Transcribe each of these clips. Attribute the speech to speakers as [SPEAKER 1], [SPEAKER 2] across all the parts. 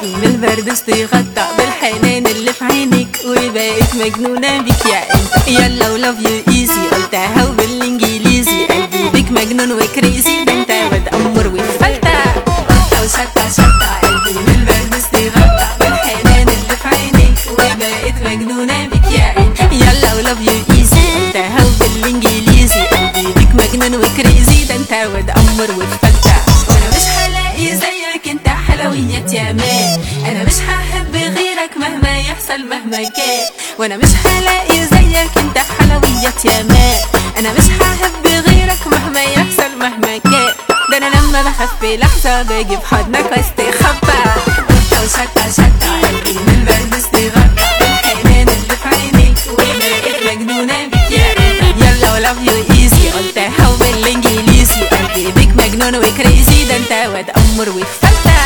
[SPEAKER 1] قلبي من البرد استغطى بالحنان اللي في عينك وبقيت مجنونة بيك يا انت يلا ولاف يو ايزي قلتها وبالانجليزي قلبي بيك مجنون وكريزي ده انت بتأمر وفلتة قطة وشطة شطة قلبي من البرد استغطى بالحنان اللي في عينك وبقيت مجنونة بيك يا انت يلا ولاف يو ايزي قلتها وبالانجليزي قلبي بيك مجنون وكريزي ده انت بتأمر وفلتة وانا مش هلاقي زيك انت حلويات يا مان انا مش هحب غيرك مهما يحصل مهما كان وانا مش هلاقي زيك انت حلويات يا مان انا مش هحب غيرك مهما يحصل مهما كان ده انا لما بخاف في لحظة باجي في حضنك واستخبى قطة وشطة شطة قلبي من برد استغطى بالحنان اللي في عينيك وبقيت مجنونة بيك يا انت يلا ولاف يو ايزي قلتها وبالانجليزي قلبي بيك مجنون وكريزي ده انت واد امر وفلتة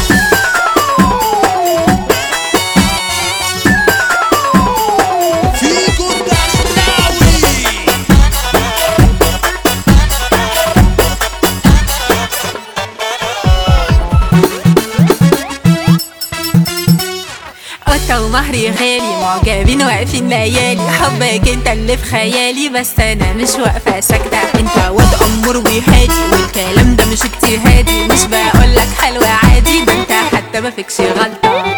[SPEAKER 2] فيكو الدخلاوي
[SPEAKER 1] قطة ومهري غالي معجبين واقفين ليالي حبك انت اللي في خيالي بس انا مش واقفة ساكتة انت واد امور وهادي والكلام ده مش اجتهادي مش بقولك حلوة عادي ده انت حتى ما فيكش غلطة